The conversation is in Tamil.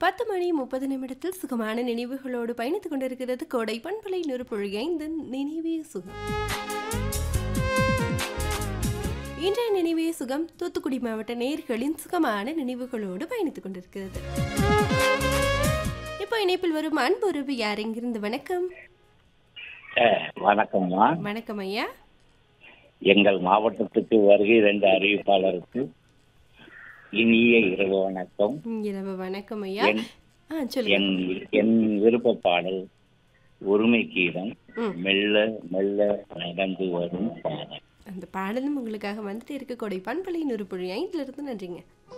பத்து மணி முப்பது நிமிடத்தில் சுகமான நினைவுகளோடு பயணித்துக் கொண்டிருக்கிறது கோடை பண்பலை நெருப்பொழி ஐந்து நினைவே சுகம் இன்றைய நினைவே சுகம் தூத்துக்குடி மாவட்ட நேர்களின் சுகமான நினைவுகளோடு பயணித்துக் கொண்டிருக்கிறது இப்போ இணைப்பில் வரும் அன்புறவு யார் எங்கிருந்து வணக்கம் அஹ், வணக்கம்மா வணக்கம் ஐயா எங்கள் மாவட்டத்துக்கு வருகை ரெண்டு அறிவிப்பாளருக்கு இனிய இரவு வணக்கம் ம், இரவு வணக்கம் ஐயா என் ஆ சொல்லுங்க என் என் விருப்ப பாடல் உரிமை கீதம் ம். மெல்ல மெல்ல நடந்து வரும் பாடல் அந்த பாடலும் உங்களுக்காக வந்துட்டு இருக்க கோடை பண்பலை நெருப்பொழி ஐந்துல இருந்து நன்றிங்க